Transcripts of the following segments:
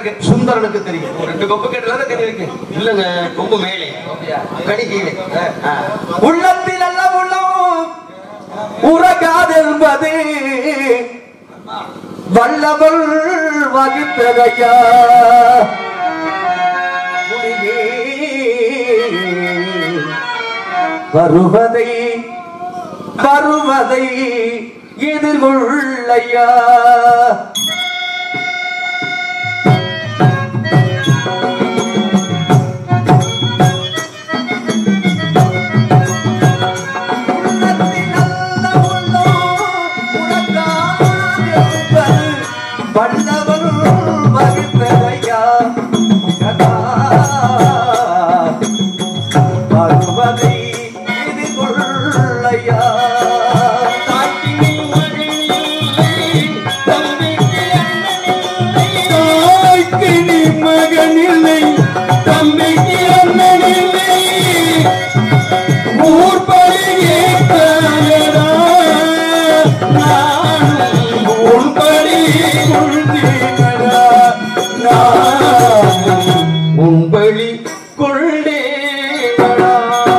இருக்கு சுந்தரனுக்கு தெரியும் ஒரு ரெண்டு கொப்பு கேட்டல கறி இருக்கு இல்லங்க கொம்பு மேலே அப்படியா? கடி கீழே ஆ. உள்ளத்தில் அல்ல உள்ளம் உறகாதென்பது வல்லவள் வகித்ததையா முடியே வருவதை வருவதை எதிர்கொள்ளையா வல்லவன் வகித்ததையா வருவதை எதிர்கொள்ளையா தாய்க்கு நீ மகனில்லை தம்பிக்கு அண்ணனில்லை ஊர் பழியே தாயடா நானும் உன் பழி கொள்தேனடா நானும் உன் பழி கொள்தேனடா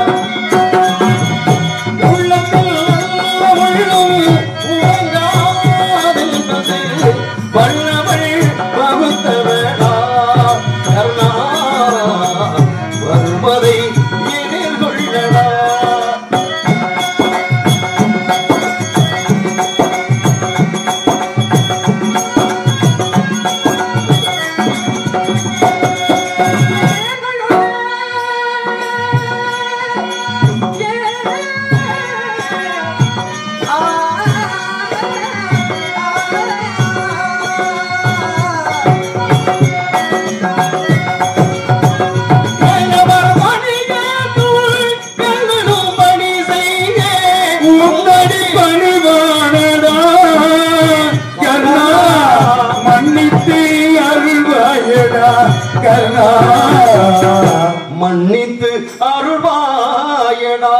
உள்ளத்தில் உள்ளம் உறங்காதென்பது வல்லவள் வகுத்தவளா கருணா வருவதை எதிர்கொள்ளடா கணவர் மணிகள் கண்ணனும் பணி செய்ய உன்னடி பணிவானடா கருணா மன்னித்து அருள்வாயடா கருணா மன்னித்து அருள்வாயடா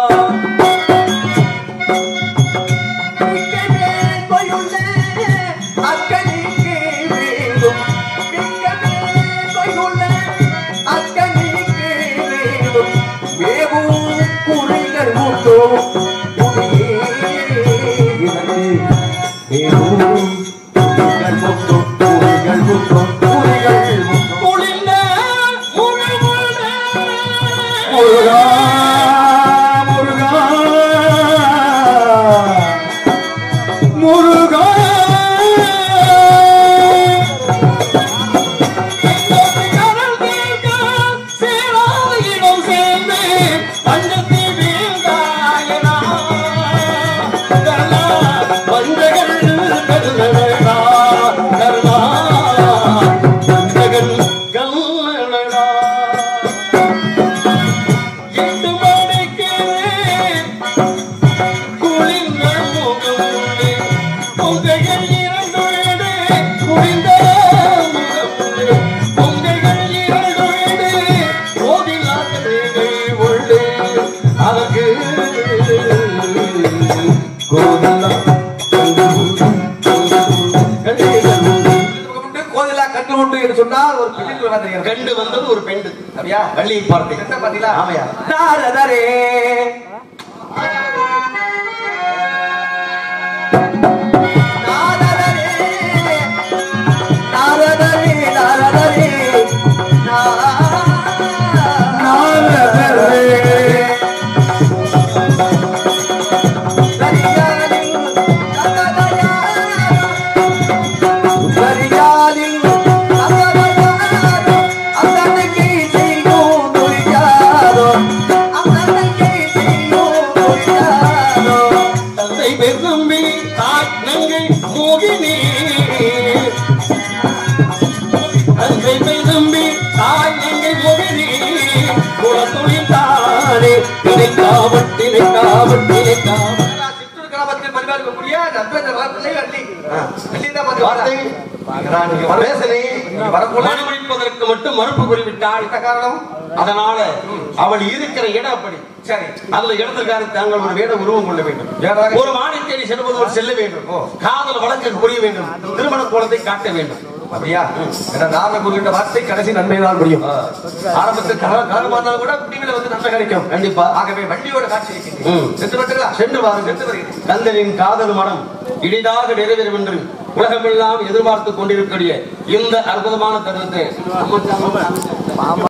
அக்கனிக்கு வீடும் மிக்கமே கொய்யுள்ள அக்கனிக்கு வீடும் வேவும் குறிகள் உண்டோ துணியே இவனே வேவும் குறிகள் உண்டோ குறிகள் உண்டோ குறிகள் உண்டோ குளிர்ந்த முழுமுள்ள முருகா முருகா முருகா கடல் தீர்க்க சேராயிடம் சேர்ந்து பஞ்சத்தில் வீழ்ந்தாயனா கருணா வந்தகள் கருணடா கருணா வந்தகள் கல்லடா எட்டு மணிக்கு குளிர்ந்த முகமுள்ளே பொங்கைகள் இரண்டொழுது குளிர்ந்த முகமுள்ளே பொங்கைகள் இரண்டொழுது கோவிலாக்கதைகள் உள்ளே அதற்கு கோவிலா கோதிலா கட்டு உண்டு என்று சொன்னால் ஒரு பெண்ணுக்கு வேணா தெரியும் கண்டு வந்தது ஒரு பெண்டு அப்படியா வள்ளியை பார்த்தேன் என்ன பாத்தீங்களா ஆமையா நாரதரே நாரதரே நாரதரே நாரதரே நாரதரே சரியானில் கததயா சரியானில் கததயா அந்தனைக்கு செய்யும் துரியாதோ அந்தனைக்கு செய்யும் துரியாதோ தந்தை பெரும்பி நங்கை மோகினி தந்தை பெரும்பி தாய் நங்கை மோகினி குலத்தொழில் தானே திணைக்காவட் திணைக்காவட் திணைக்காவட் சிற்றூர் கிராமத்தில் பரிமாறிக்கக்கூடிய நண்பர்கள் பிள்ளை அள்ளி அள்ளி தான் வார்த்தை பார்த்து நான் இங்க பேசுறேன் வரக்குள்ள மறுமொழிப்பதற்கு மட்டும் மறுப்பு கூறிவிட்டால் என்ன காரணம் அதனால அவள் இருக்கிற இடம் அப்படி சரி அதுல இடத்திற்காக தாங்கள் ஒரு வேட உருவம் கொள்ள வேண்டும் வேறாக- ஒரு மானை தேடி செல்வது ஒரு செல்ல வேண்டும் காதல் வழக்கு புரிய வேண்டும் திருமண கோலத்தை காட்ட வேண்டும் அப்படியா ஏன்னா நாம கூறுகின்ற வார்த்தை கடைசி நன்மை தான் முடியும் ஆரம்பத்தில் கல காலமா இருந்தாலும் கூட முடிவில் வந்து நன்மை கிடைக்கும் கண்டிப்பா. ஆகவே வண்டியோட காட்சி ம். இருக்கின்றேன் சென்று விட்டுங்களா சென்று வாருங்கள் சென்று வருகிறேன் கந்தனின் காதல் மனம் இனிதாக நிறைவேறும் என்று உலகமெல்லாம் எதிர்பார்த்து கொண்டிருக்கக்கூடிய இந்த அற்புதமான தருணத்தை